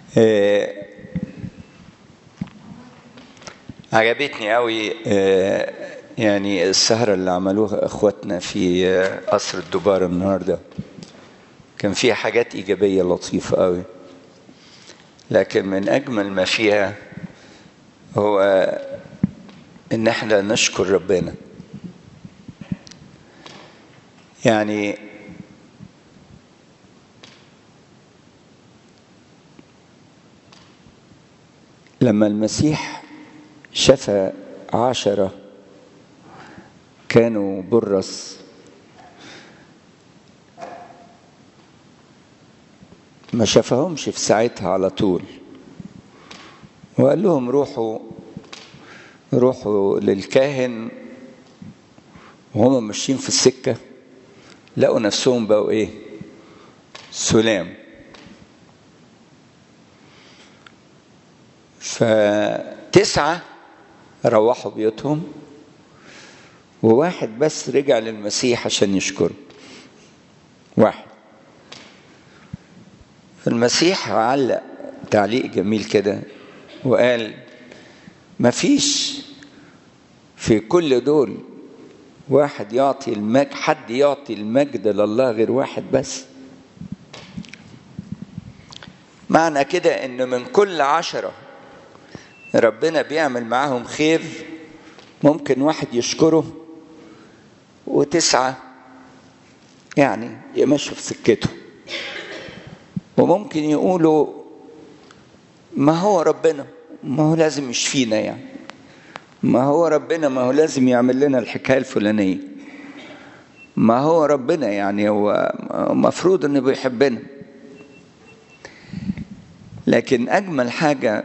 آه، عجبتني قوي آه، يعني السهرة اللي عملوها اخواتنا في آه، قصر الدبار النهارده كان فيها حاجات ايجابية لطيفة قوي لكن من اجمل ما فيها هو ان احنا نشكر ربنا يعني لما المسيح شفى عشرة كانوا برص ما شفاهمش في ساعتها على طول وقال لهم روحوا روحوا للكاهن وهم ماشيين في السكة لقوا نفسهم بقوا ايه سلام فتسعة روحوا بيوتهم وواحد بس رجع للمسيح عشان يشكره واحد فالمسيح علق تعليق جميل كده وقال مفيش في كل دول واحد يعطي المجد حد يعطي المجد لله غير واحد بس معنى كده ان من كل عشرة ربنا بيعمل معاهم خير ممكن واحد يشكره وتسعة يعني يمشوا في سكته وممكن يقولوا ما هو ربنا ما هو لازم يشفينا يعني ما هو ربنا ما هو لازم يعمل لنا الحكايه الفلانيه ما هو ربنا يعني هو مفروض انه بيحبنا لكن اجمل حاجه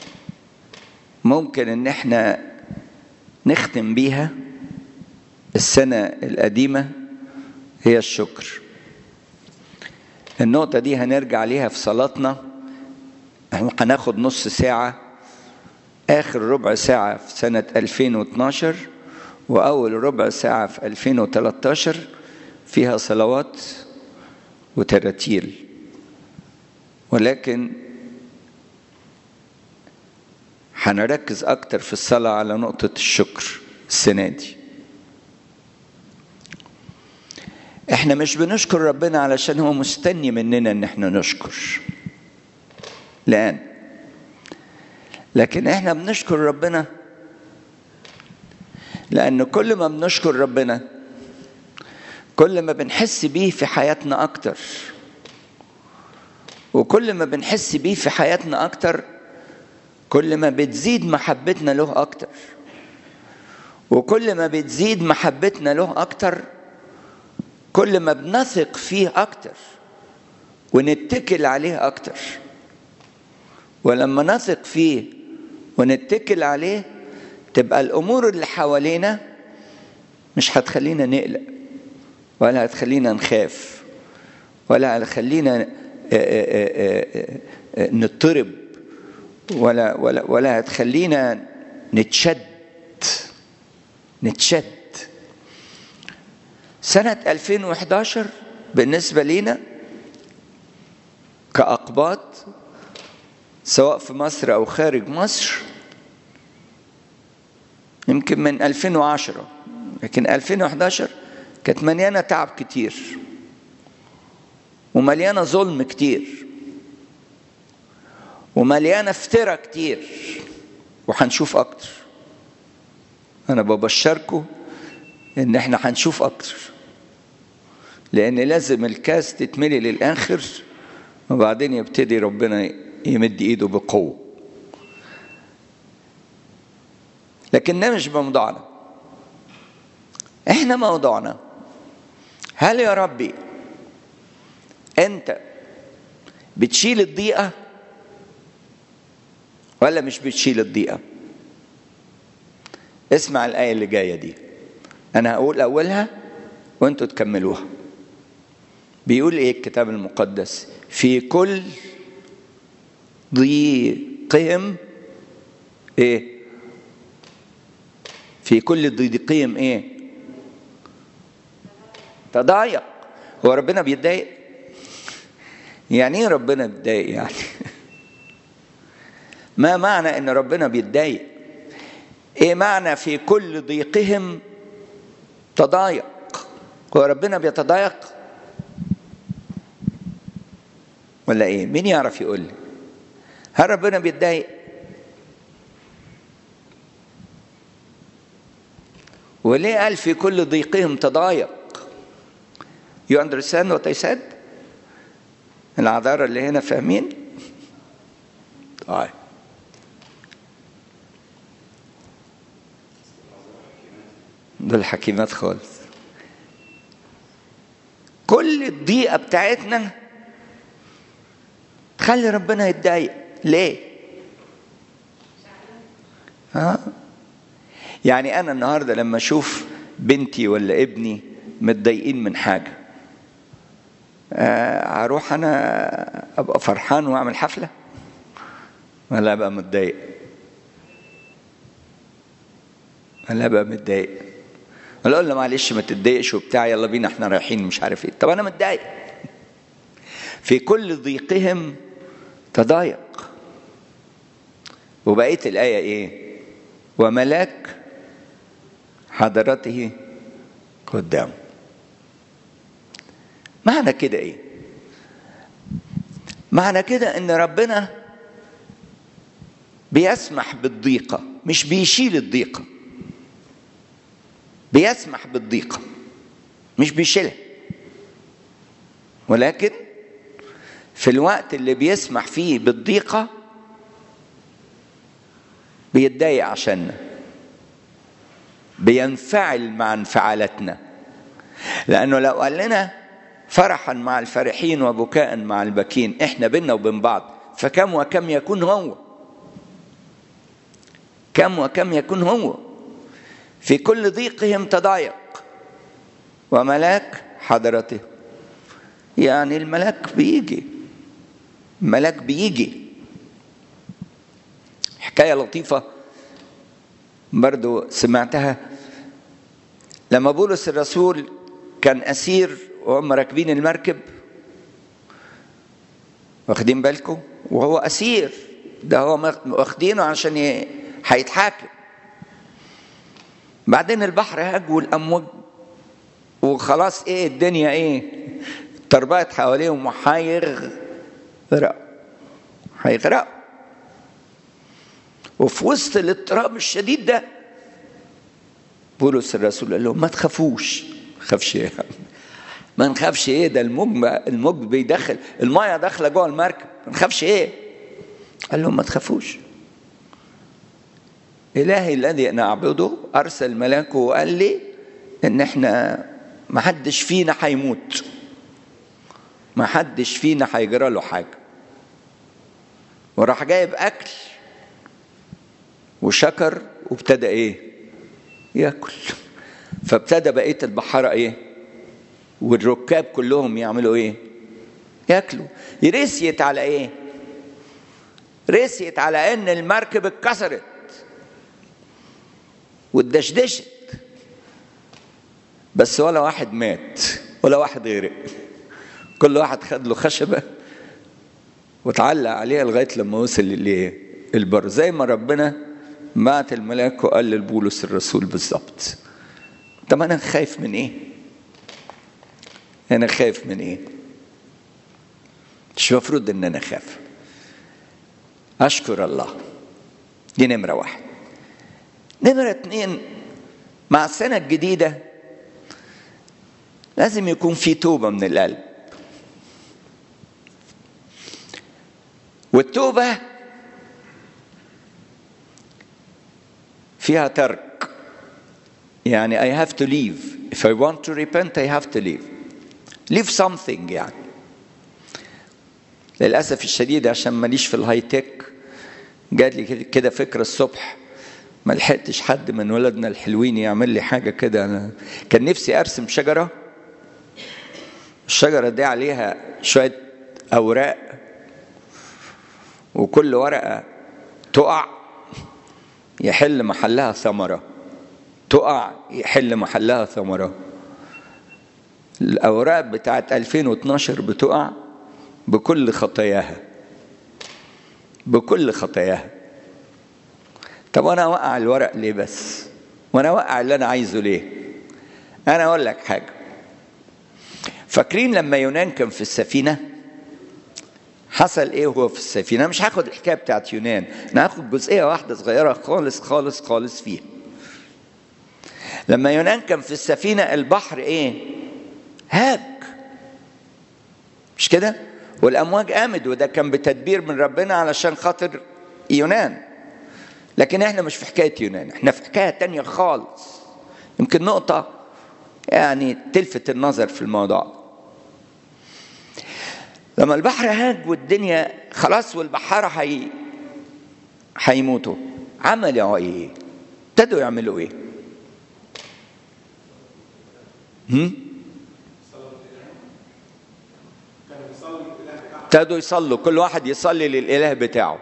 ممكن ان احنا نختم بيها السنه القديمه هي الشكر النقطه دي هنرجع ليها في صلاتنا هناخد نص ساعه آخر ربع ساعة في سنة 2012 وأول ربع ساعة في 2013 فيها صلوات وتراتيل ولكن هنركز أكتر في الصلاة على نقطة الشكر السنة دي احنا مش بنشكر ربنا علشان هو مستني مننا ان احنا نشكر لأن لكن احنا بنشكر ربنا لأن كل ما بنشكر ربنا كل ما بنحس بيه في حياتنا أكتر وكل ما بنحس بيه في حياتنا أكتر كل ما بتزيد محبتنا له أكتر وكل ما بتزيد محبتنا له أكتر كل ما بنثق فيه أكتر ونتكل عليه أكتر ولما نثق فيه ونتكل عليه تبقى الامور اللي حوالينا مش هتخلينا نقلق ولا هتخلينا نخاف ولا هتخلينا نضطرب ولا ولا ولا هتخلينا نتشد نتشد سنة 2011 بالنسبة لينا كأقباط سواء في مصر أو خارج مصر يمكن من 2010 لكن 2011 كانت مليانة تعب كتير ومليانة ظلم كتير ومليانة افترا كتير وهنشوف أكتر أنا ببشركم إن إحنا هنشوف أكتر لأن لازم الكاس تتملي للآخر وبعدين يبتدي ربنا يمد ايده بقوه لكن ده مش موضوعنا احنا موضوعنا هل يا ربي انت بتشيل الضيقه ولا مش بتشيل الضيقه اسمع الايه اللي جايه دي انا هقول اولها وانتوا تكملوها بيقول ايه الكتاب المقدس في كل ضيقهم ايه في كل ضيقهم ايه تضايق هو ربنا بيتضايق يعني ايه ربنا بيتضايق يعني ما معنى ان ربنا بيتضايق ايه معنى في كل ضيقهم تضايق هو ربنا بيتضايق ولا ايه مين يعرف يقول لي هل ربنا بيتضايق وليه قال في كل ضيقهم تضايق You understand what I said? العذارى اللي هنا فاهمين؟ طيب دول حكيمات خالص كل الضيقة بتاعتنا تخلي ربنا يتضايق ليه؟ ها؟ يعني أنا النهاردة لما أشوف بنتي ولا ابني متضايقين من حاجة آه، هروح أنا أبقى فرحان وأعمل حفلة ولا أبقى متضايق ولا أبقى متضايق ولا أقول له معلش ما تتضايقش وبتاع يلا بينا احنا رايحين مش عارف ايه طب أنا متضايق في كل ضيقهم تضايق وبقيت الآية إيه وملاك حضرته قدامه معنى كده ايه معنى كده ان ربنا بيسمح بالضيقة مش بيشيل الضيقة بيسمح بالضيقة مش بيشيلها ولكن في الوقت اللي بيسمح فيه بالضيقة بيتضايق عشاننا بينفعل مع انفعالاتنا لأنه لو قال لنا فرحا مع الفرحين وبكاء مع البكين احنا بينا وبين بعض فكم وكم يكون هو كم وكم يكون هو في كل ضيقهم تضايق وملاك حضرته يعني الملاك بيجي الملاك بيجي حكايه لطيفه برضو سمعتها لما بولس الرسول كان اسير وهم راكبين المركب واخدين بالكم وهو اسير ده هو واخدينه عشان ي... هيتحاكم بعدين البحر هاج والامواج وخلاص ايه الدنيا ايه تربات حواليهم وهيغرقوا هيغرقوا وفي وسط الاضطراب الشديد ده بولس الرسول قال لهم ما تخافوش ما تخافش ايه ما نخافش ايه ده الموج الموج بيدخل المايه داخله جوه المركب ما نخافش ايه قال لهم ما تخافوش إلهي الذي أنا أعبده أرسل ملاكه وقال لي إن إحنا ما حدش فينا هيموت ما حدش فينا هيجرى له حاجة وراح جايب أكل وشكر وابتدى إيه؟ ياكل فابتدى بقية البحارة إيه؟ والركاب كلهم يعملوا إيه؟ ياكلوا رسيت على إيه؟ رسيت على إن المركب اتكسرت واتدشدشت بس ولا واحد مات ولا واحد غرق كل واحد خد له خشبة وتعلق عليها لغاية لما وصل للبر زي ما ربنا بعت الملاك وقال لبولس الرسول بالظبط طب أنا خايف من إيه؟ أنا خايف من إيه؟ مش المفروض إن أنا أخاف أشكر الله دي نمرة واحد نمرة اتنين مع السنة الجديدة لازم يكون في توبة من القلب والتوبة فيها ترك يعني I have to leave if I want to repent I have to leave leave something يعني للأسف الشديد عشان ماليش في الهاي تك جات لي كده فكرة الصبح ما لحقتش حد من ولدنا الحلوين يعمل لي حاجه كده انا كان نفسي ارسم شجره الشجره دي عليها شويه اوراق وكل ورقه تقع يحل محلها ثمره تقع يحل محلها ثمره الاوراق بتاعت 2012 بتقع بكل خطاياها بكل خطاياها طب وانا اوقع الورق ليه بس وانا اوقع اللي انا عايزه ليه انا اقول لك حاجه فاكرين لما يونان كان في السفينه حصل ايه وهو في السفينه انا مش هاخد الحكايه بتاعت يونان انا هاخد جزئيه واحده صغيره خالص خالص خالص فيها لما يونان كان في السفينه البحر ايه هاج مش كده والامواج قامت وده كان بتدبير من ربنا علشان خاطر يونان لكن احنا مش في حكايه يونان احنا في حكايه تانية خالص يمكن نقطه يعني تلفت النظر في الموضوع لما البحر هاج والدنيا خلاص والبحارة هي هيموتوا عملوا ايه؟ ابتدوا يعملوا ايه؟ هم؟ ابتدوا يصلوا كل واحد يصلي للإله بتاعه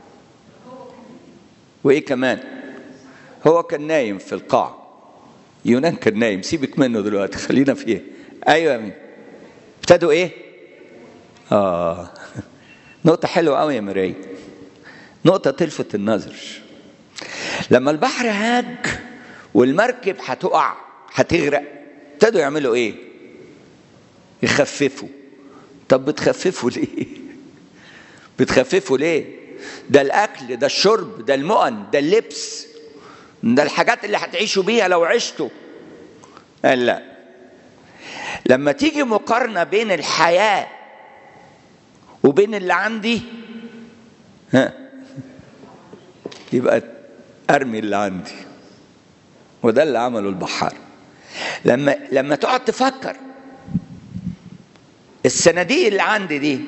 وإيه كمان هو كان نايم في القاع يونان كان نايم سيبك منه دلوقتي خلينا فيه أيوة مين ابتدوا إيه آه نقطة حلوة قوي يا مري نقطة تلفت النظر لما البحر هاج والمركب هتقع هتغرق ابتدوا يعملوا ايه؟ يخففوا طب بتخففوا ليه؟ بتخففوا ليه؟ ده الاكل ده الشرب ده المؤن ده اللبس ده الحاجات اللي هتعيشوا بيها لو عشتوا قال لا لما تيجي مقارنة بين الحياة وبين اللي عندي ها يبقى ارمي اللي عندي وده اللي عمله البحار لما لما تقعد تفكر الصناديق اللي عندي دي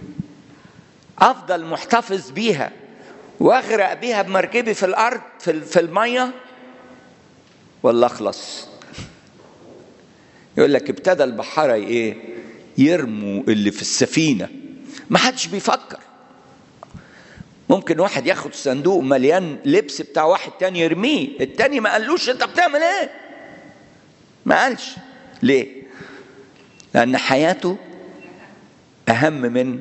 افضل محتفظ بيها واغرق بيها بمركبي في الارض في في الميه ولا اخلص يقول لك ابتدى البحاره ايه يرموا اللي في السفينه ما حدش بيفكر ممكن واحد ياخد صندوق مليان لبس بتاع واحد تاني يرميه التاني ما قالوش انت بتعمل ايه ما قالش ليه لان حياته اهم من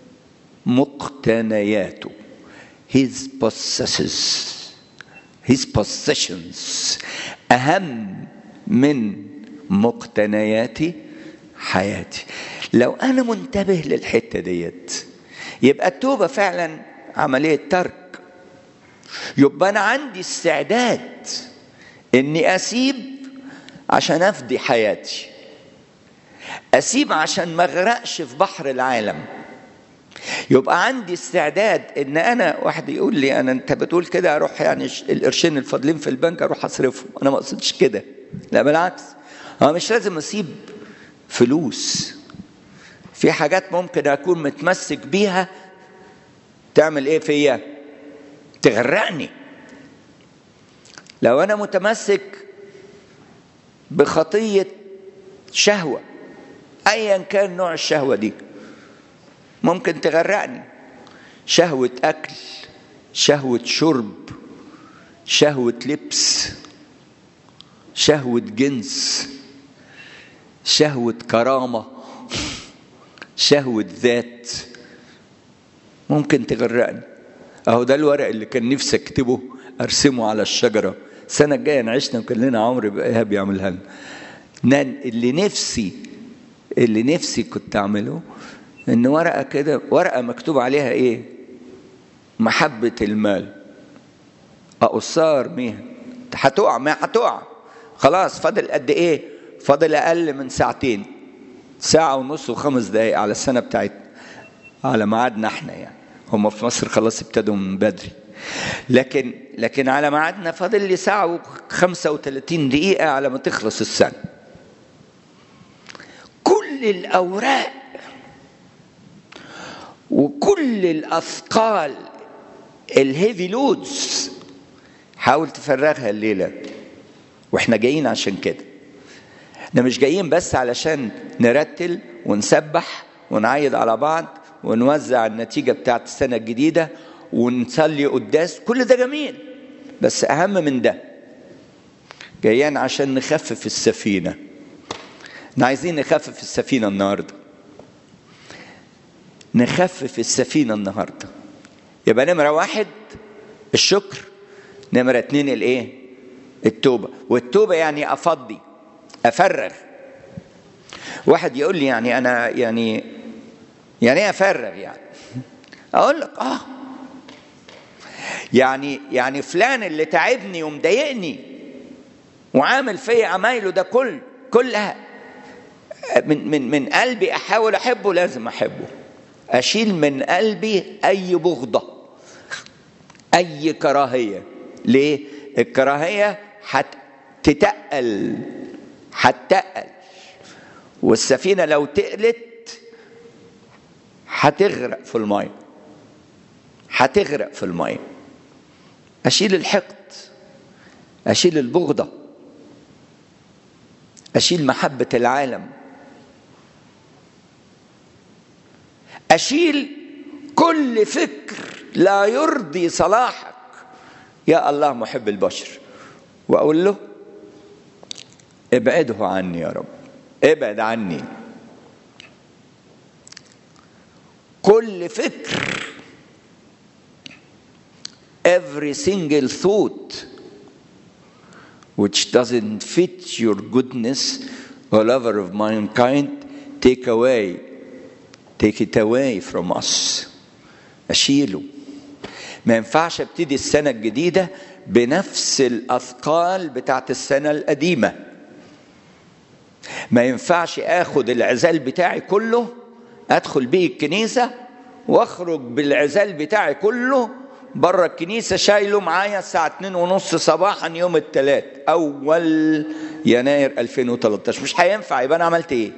مقتنياته his possessions his possessions اهم من مقتنياتي حياتي لو انا منتبه للحته ديت يبقى التوبه فعلا عمليه ترك يبقى انا عندي استعداد اني اسيب عشان افدي حياتي اسيب عشان ما اغرقش في بحر العالم يبقى عندي استعداد ان انا واحد يقول لي انا انت بتقول كده اروح يعني القرشين الفاضلين في البنك اروح اصرفهم انا ما اقصدش كده لا بالعكس انا مش لازم اسيب فلوس في حاجات ممكن اكون متمسك بيها تعمل ايه فيا تغرقني لو انا متمسك بخطيه شهوه ايا كان نوع الشهوه دي ممكن تغرقني شهوه اكل شهوه شرب شهوه لبس شهوه جنس شهوه كرامه شهوه ذات ممكن تغرقني اهو ده الورق اللي كان نفسي اكتبه ارسمه على الشجره السنه الجايه نعيشنا وكان لنا عمرو ايهاب يعملها لنا اللي نفسي اللي نفسي كنت اعمله ان ورقه كده ورقه مكتوب عليها ايه محبه المال اقصها ارميها هتقع ما هتقع خلاص فاضل قد ايه فاضل اقل من ساعتين ساعه ونص وخمس دقايق على السنه بتاعتنا على ميعادنا احنا يعني هم في مصر خلاص ابتدوا من بدري لكن لكن على ميعادنا فاضل لي ساعه و35 دقيقه على ما تخلص السنه كل الاوراق وكل الاثقال الهيفي لودز حاول تفرغها الليله واحنا جايين عشان كده احنا مش جايين بس علشان نرتل ونسبح ونعيد على بعض ونوزع النتيجه بتاعت السنه الجديده ونصلي قداس كل ده جميل بس اهم من ده جايين عشان نخفف السفينه احنا عايزين نخفف السفينه النهارده نخفف السفينه النهارده يبقى نمره واحد الشكر نمرة اتنين الايه التوبة والتوبة يعني افضي افرغ واحد يقول لي يعني انا يعني يعني ايه افرغ يعني اقول لك اه يعني يعني فلان اللي تعبني ومضايقني وعامل فيا عمايله ده كل كلها من من من قلبي احاول احبه لازم احبه اشيل من قلبي اي بغضه اي كراهيه ليه الكراهيه هتتقل هتتقل والسفينه لو تقلت هتغرق في الميه هتغرق في الميه اشيل الحقد اشيل البغضه اشيل محبه العالم اشيل كل فكر لا يرضي صلاحك يا الله محب البشر واقول له ابعده عني يا رب ابعد عني كل فكر every single thought which doesn't fit your goodness or lover of mankind take away take it away from us اشيله ما ينفعش ابتدي السنه الجديده بنفس الاثقال بتاعت السنه القديمه ما ينفعش اخد العزال بتاعي كله ادخل بيه الكنيسه واخرج بالعزال بتاعي كله بره الكنيسه شايله معايا الساعه 2 ونص صباحا يوم الثلاث اول يناير 2013 مش هينفع يبقى انا عملت ايه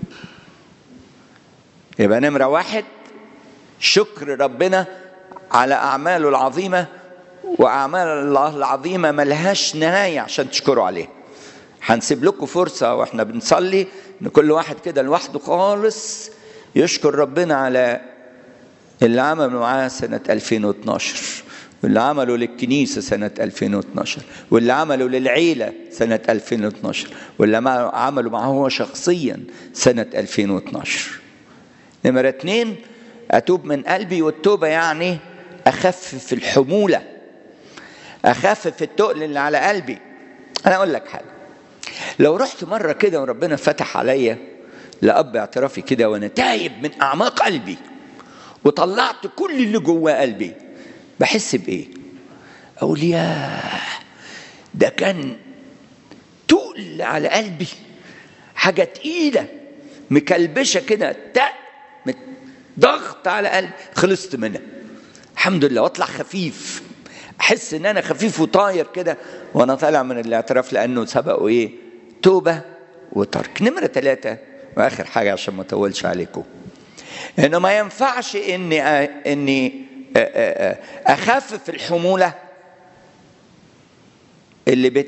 يبقى نمره واحد شكر ربنا على اعماله العظيمه واعمال الله العظيمه ملهاش نهايه عشان تشكروا عليها هنسيب لكم فرصه واحنا بنصلي ان كل واحد كده لوحده خالص يشكر ربنا على اللي عمله معاه سنة 2012 واللي عمله للكنيسة سنة 2012 واللي عمله للعيلة سنة 2012 واللي عمله معه هو شخصيا سنة 2012 نمرة اتنين أتوب من قلبي والتوبة يعني أخفف الحمولة أخفف التقل اللي على قلبي أنا أقول لك حاجة لو رحت مرة كده وربنا فتح عليا لأب اعترافي كده وأنا تايب من أعماق قلبي وطلعت كل اللي جوه قلبي بحس بايه اقول يا ده كان تقل على قلبي حاجه تقيله مكلبشه كده تق ضغط على قلبي خلصت منها الحمد لله واطلع خفيف احس ان انا خفيف وطاير كده وانا طالع من الاعتراف لانه سبقوا ايه توبه وترك نمره ثلاثه واخر حاجه عشان ما اطولش عليكم انه ما ينفعش اني اني اخفف الحموله اللي بت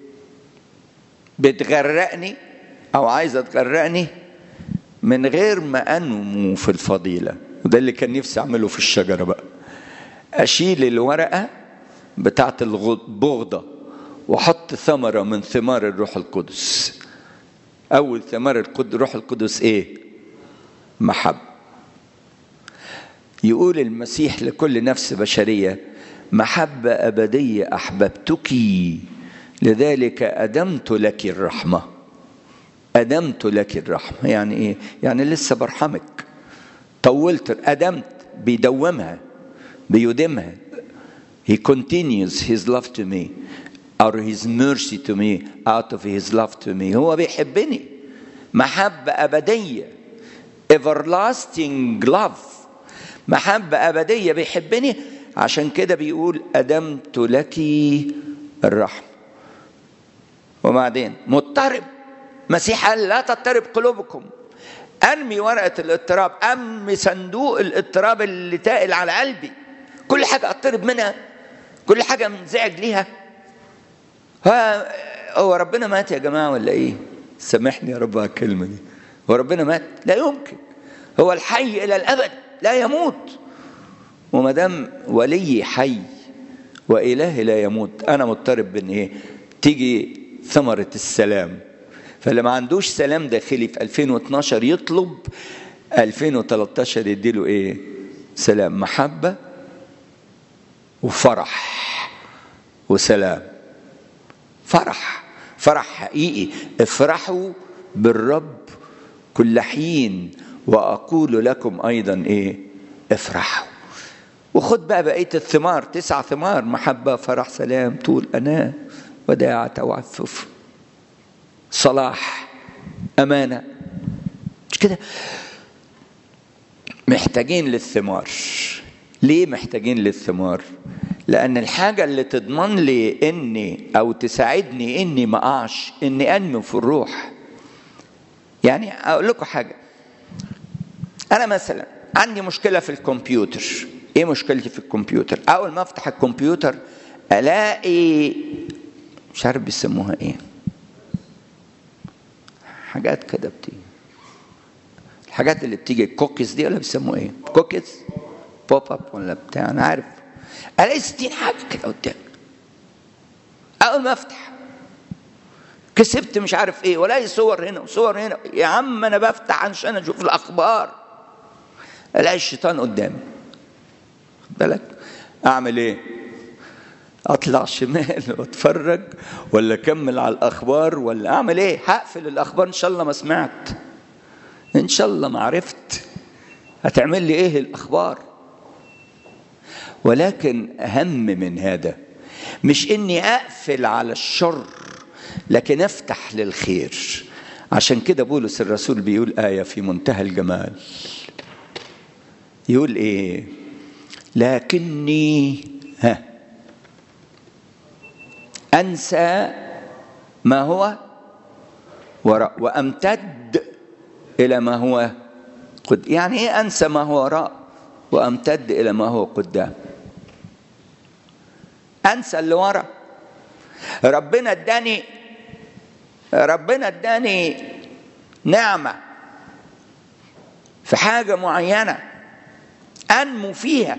بتغرقني او عايزه تغرقني من غير ما انمو في الفضيله وده اللي كان نفسي اعمله في الشجره بقى اشيل الورقه بتاعت البغضه واحط ثمره من ثمار الروح القدس اول ثمار الروح القدس ايه محبه يقول المسيح لكل نفس بشريه محبه ابديه احببتك لذلك ادمت لك الرحمه ادمت لك الرحمه يعني ايه يعني لسه برحمك طولت ادمت بيدومها بيدمها he continues his love to me or his mercy to me out of his love to me هو بيحبني محبه ابديه everlasting love محبة أبدية بيحبني عشان كده بيقول أدمت لك الرحمة وبعدين مضطرب مسيح قال لا تضطرب قلوبكم أرمي ورقة الاضطراب أرمي صندوق الاضطراب اللي تائل على قلبي كل حاجة أضطرب منها كل حاجة منزعج ليها هو ربنا مات يا جماعة ولا إيه؟ سامحني يا رب على الكلمة دي هو ربنا مات؟ لا يمكن هو الحي إلى الأبد لا يموت وما دام ولي حي وإله لا يموت أنا مضطرب بإن إيه؟ تيجي ثمرة السلام فاللي ما عندوش سلام داخلي في 2012 يطلب 2013 يديله إيه؟ سلام محبة وفرح وسلام فرح فرح حقيقي افرحوا بالرب كل حين واقول لكم ايضا ايه افرحوا وخد بقى بقيه الثمار تسع ثمار محبه فرح سلام طول انا وداعه توعفف صلاح امانه مش كده محتاجين للثمار ليه محتاجين للثمار لان الحاجه اللي تضمن لي اني او تساعدني اني ما اقعش اني انمو في الروح يعني اقول لكم حاجه انا مثلا عندي مشكله في الكمبيوتر ايه مشكلتي في الكمبيوتر اول ما افتح الكمبيوتر الاقي مش عارف بيسموها ايه حاجات كده بتيجي الحاجات اللي بتيجي الكوكيز دي ولا بيسموها ايه كوكيز بوب اب ولا بتاع انا عارف الاقي 60 حاجه كده قدامي اول ما افتح كسبت مش عارف ايه ولاقي صور هنا وصور هنا يا عم انا بفتح عشان اشوف الاخبار الاقي الشيطان قدامي بالك اعمل ايه اطلع شمال واتفرج ولا اكمل على الاخبار ولا اعمل ايه هقفل الاخبار ان شاء الله ما سمعت ان شاء الله ما عرفت هتعمل لي ايه الاخبار ولكن اهم من هذا مش اني اقفل على الشر لكن افتح للخير عشان كده بولس الرسول بيقول ايه في منتهى الجمال يقول ايه لكني ها انسى ما هو وراء وامتد الى ما هو قد يعني ايه انسى ما هو وراء وامتد الى ما هو قدام انسى اللي ورا ربنا اداني ربنا اداني نعمه في حاجه معينه انمو فيها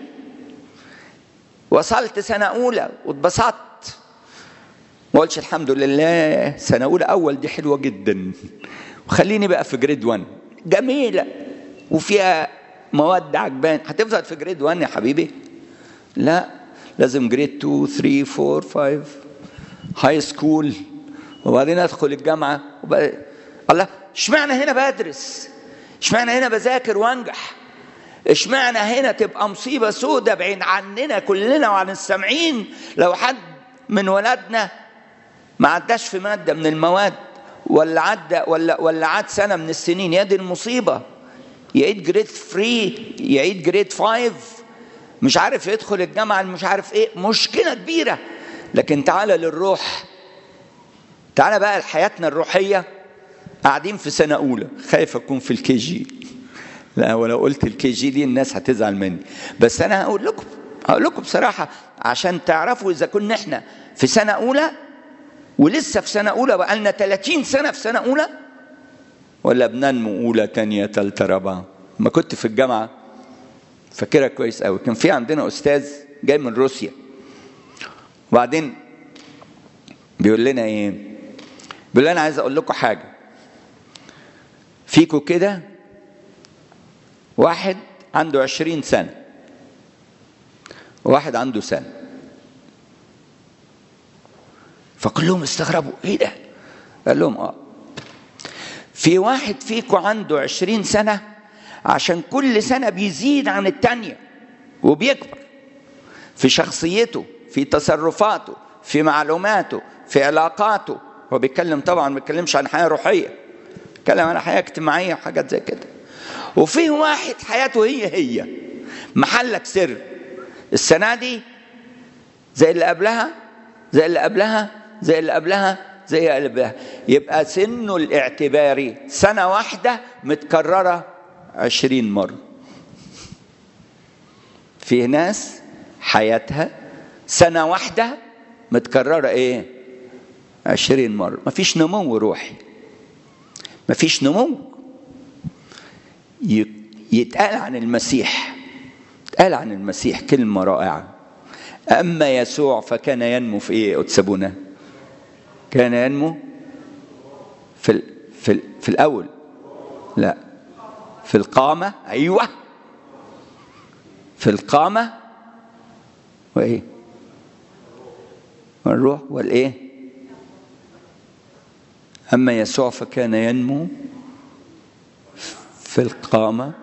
وصلت سنه اولى واتبسطت ما قلتش الحمد لله سنه اولى اول دي حلوه جدا وخليني بقى في جريد 1 جميله وفيها مواد عجبان هتفضل في جريد 1 يا حبيبي لا لازم جريد 2 3 4 5 هاي سكول وبعدين ادخل الجامعه وبقى الله اشمعنى هنا بدرس اشمعنى هنا بذاكر وانجح اشمعنى هنا تبقى مصيبه سودة بعيد عننا كلنا وعن السامعين لو حد من ولادنا ما عداش في ماده من المواد ولا عدى ولا ولا عاد سنه من السنين يا دي المصيبه يعيد جريد 3 يعيد جريد 5 مش عارف يدخل الجامعه مش عارف ايه مشكله كبيره لكن تعالى للروح تعالى بقى لحياتنا الروحيه قاعدين في سنه اولى خايف اكون في الكي جي لا ولو قلت الكي جي دي الناس هتزعل مني بس انا هقول لكم هقول لكم بصراحه عشان تعرفوا اذا كنا احنا في سنه اولى ولسه في سنه اولى بقى لنا 30 سنه في سنه اولى ولا بننمو اولى تانية تالتة رابعه ما كنت في الجامعه فاكرها كويس قوي كان في عندنا استاذ جاي من روسيا وبعدين بيقول لنا ايه بيقول لنا عايز اقول لكم حاجه فيكوا كده واحد عنده عشرين سنة وواحد عنده سنة فكلهم استغربوا ايه ده قال لهم اه في واحد فيكم عنده عشرين سنة عشان كل سنة بيزيد عن التانية وبيكبر في شخصيته في تصرفاته في معلوماته في علاقاته هو بيتكلم طبعا ما بيتكلمش عن حياة روحية بيتكلم عن حياة اجتماعية وحاجات زي كده وفي واحد حياته هي هي محلك سر السنة دي زي اللي قبلها زي اللي قبلها زي اللي قبلها زي اللي قبلها يبقى سنه الاعتباري سنة واحدة متكررة عشرين مرة في ناس حياتها سنة واحدة متكررة ايه عشرين مرة مفيش نمو روحي مفيش نمو يتقال عن المسيح يتقال عن المسيح كلمة رائعة أما يسوع فكان ينمو في إيه أتسبونا كان ينمو في ال في ال في الأول لا في القامة أيوة في القامة وإيه والروح والايه اما يسوع فكان ينمو في القامه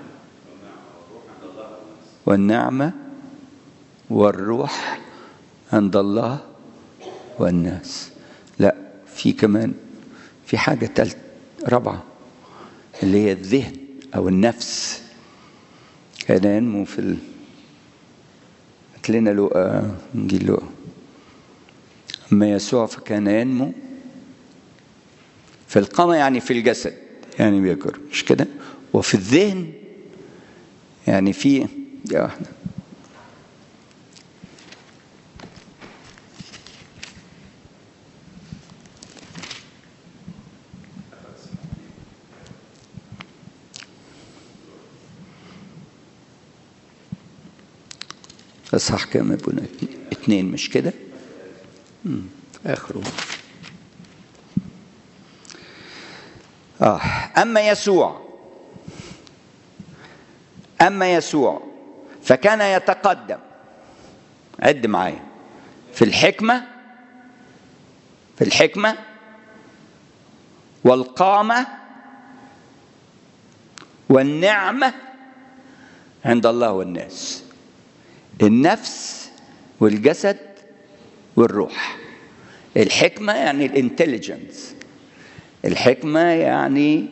والنعمه والروح عند الله والناس لا في كمان في حاجه ثالثه رابعه اللي هي الذهن او النفس كان ينمو في ال... هات لنا لقى انجيل لقى اما يسوع فكان ينمو في القامة يعني في الجسد يعني بيكبر مش كده وفي الذهن يعني في دي واحدة اصحاح كام يا ابونا اتنين مش كده مم. اخره آه. أما يسوع أما يسوع فكان يتقدم عد معايا في الحكمة في الحكمة والقامة والنعمة عند الله والناس النفس والجسد والروح الحكمة يعني الانتليجنس الحكمة يعني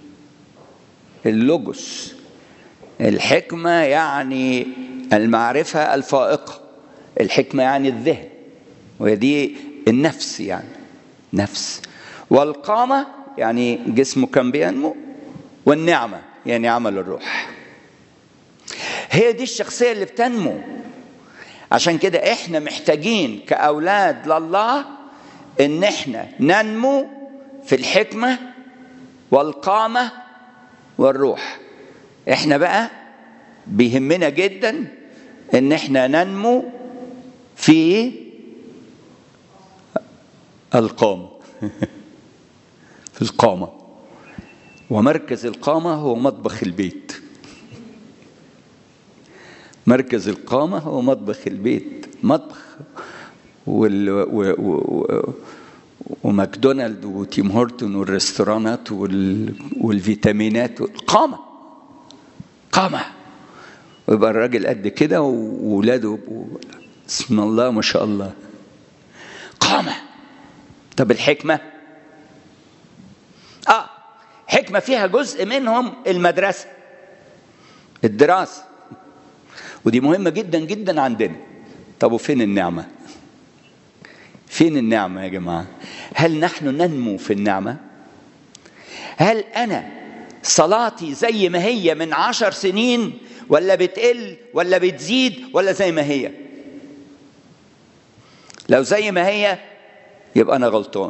اللوجوس الحكمة يعني المعرفة الفائقة الحكمة يعني الذهن وهي دي النفس يعني نفس والقامة يعني جسمه كان بينمو والنعمة يعني عمل الروح هي دي الشخصية اللي بتنمو عشان كده احنا محتاجين كأولاد لله ان احنا ننمو في الحكمة والقامة والروح احنا بقى بيهمنا جدا ان احنا ننمو في القامة في القامة ومركز القامة هو مطبخ البيت مركز القامة هو مطبخ البيت مطبخ وال... و... و... وماكدونالد وتيم هورتون والريستورانات وال... والفيتامينات القامة قامة ويبقى الراجل قد كده وولاده بسم الله ما شاء الله قامة طب الحكمة اه حكمة فيها جزء منهم المدرسة الدراسة ودي مهمة جدا جدا عندنا طب وفين النعمة فين النعمة يا جماعة هل نحن ننمو في النعمة هل أنا صلاتي زي ما هي من عشر سنين ولا بتقل ولا بتزيد ولا زي ما هي لو زي ما هي يبقى أنا غلطان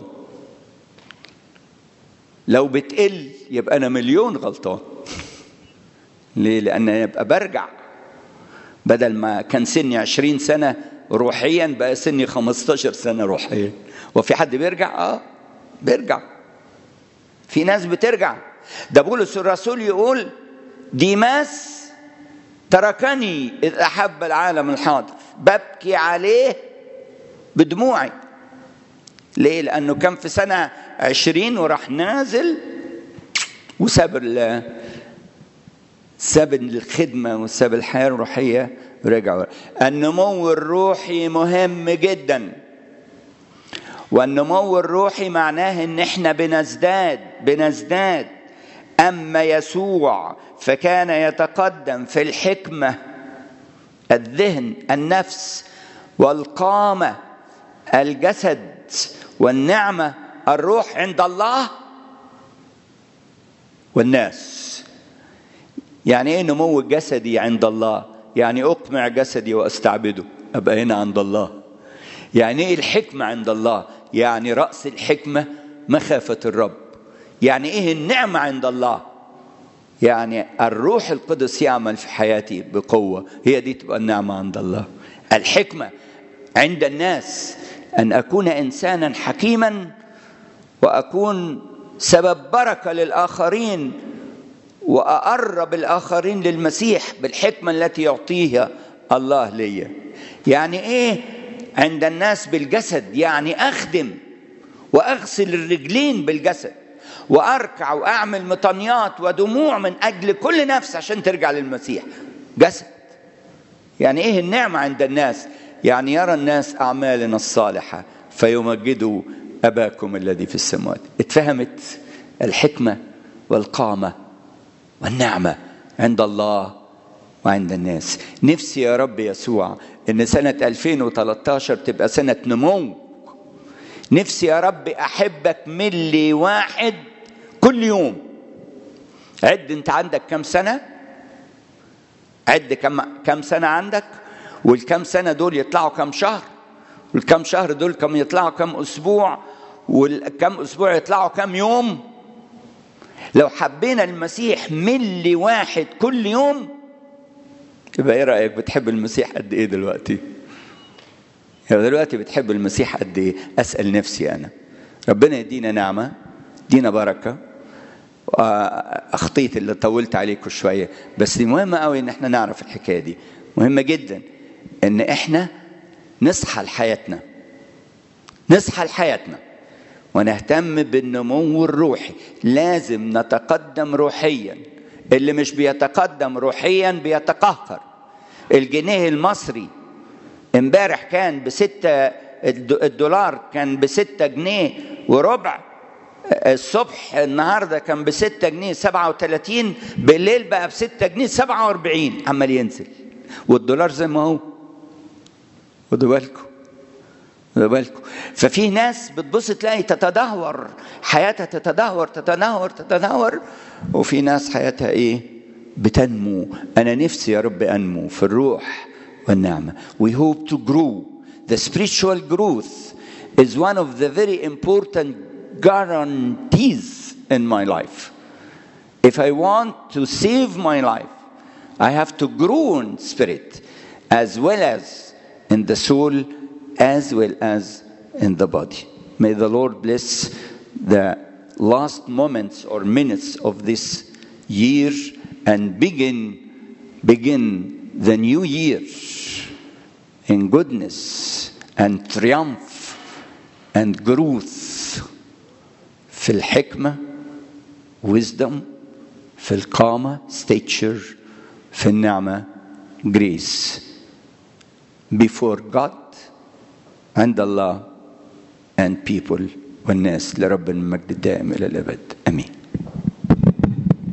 لو بتقل يبقى أنا مليون غلطان ليه؟ لأن يبقى برجع بدل ما كان سني عشرين سنة روحيا بقى سني 15 سنة روحيا وفي حد بيرجع؟ اه بيرجع في ناس بترجع ده بولس الرسول يقول ديماس تركني إذ أحب العالم الحاضر ببكي عليه بدموعي ليه؟ لأنه كان في سنة عشرين وراح نازل وساب ساب الخدمة وساب الحياة الروحية ورجع النمو الروحي مهم جدا والنمو الروحي معناه ان احنا بنزداد بنزداد اما يسوع فكان يتقدم في الحكمه الذهن النفس والقامه الجسد والنعمه الروح عند الله والناس يعني ايه نمو جسدي عند الله يعني اقمع جسدي واستعبده ابقى هنا عند الله يعني ايه الحكمه عند الله يعني راس الحكمه مخافه الرب يعني ايه النعمه عند الله يعني الروح القدس يعمل في حياتي بقوه هي دي تبقى النعمه عند الله الحكمه عند الناس ان اكون انسانا حكيما واكون سبب بركه للاخرين واقرب الاخرين للمسيح بالحكمه التي يعطيها الله ليا يعني ايه عند الناس بالجسد يعني اخدم واغسل الرجلين بالجسد واركع واعمل مطنيات ودموع من اجل كل نفس عشان ترجع للمسيح جسد يعني ايه النعمه عند الناس يعني يرى الناس اعمالنا الصالحه فيمجدوا اباكم الذي في السماوات اتفهمت الحكمه والقامه والنعمه عند الله وعند الناس نفسي يا رب يسوع ان سنه 2013 تبقى سنه نمو نفسي يا رب احبك ملي واحد كل يوم عد انت عندك كم سنه عد كم كم سنه عندك والكم سنه دول يطلعوا كم شهر والكم شهر دول كم يطلعوا كم اسبوع والكم اسبوع يطلعوا كم يوم لو حبينا المسيح ملي واحد كل يوم يبقى ايه رايك بتحب المسيح قد ايه دلوقتي يبقى دلوقتي بتحب المسيح قد ايه اسال نفسي انا ربنا يدينا نعمه يدينا بركه اخطيت اللي طولت عليكم شويه بس دي مهمه قوي ان احنا نعرف الحكايه دي مهمه جدا ان احنا نصحى لحياتنا نصحى لحياتنا ونهتم بالنمو الروحي لازم نتقدم روحيا اللي مش بيتقدم روحيا بيتقهقر الجنيه المصري امبارح كان بستة الدولار كان بستة جنيه وربع الصبح النهاردة كان بستة جنيه سبعة وثلاثين بالليل بقى بستة جنيه سبعة واربعين عمال ينزل والدولار زي ما هو خدوا بالكم خدوا بالكم ففي ناس بتبص تلاقي تتدهور حياتها تتدهور تتدهور تتدهور وفي ناس حياتها ايه بتنمو انا نفسي يا رب انمو في الروح والنعمه we hope to grow the spiritual growth is one of the very important guarantees in my life if i want to save my life i have to grow in spirit as well as in the soul as well as in the body may the lord bless the last moments or minutes of this year and begin begin the new year in goodness and triumph and growth في الحكمة wisdom في القامة stature في النعمة grace before God عند الله and people والناس لرب المجد الدائم إلى الأبد آمين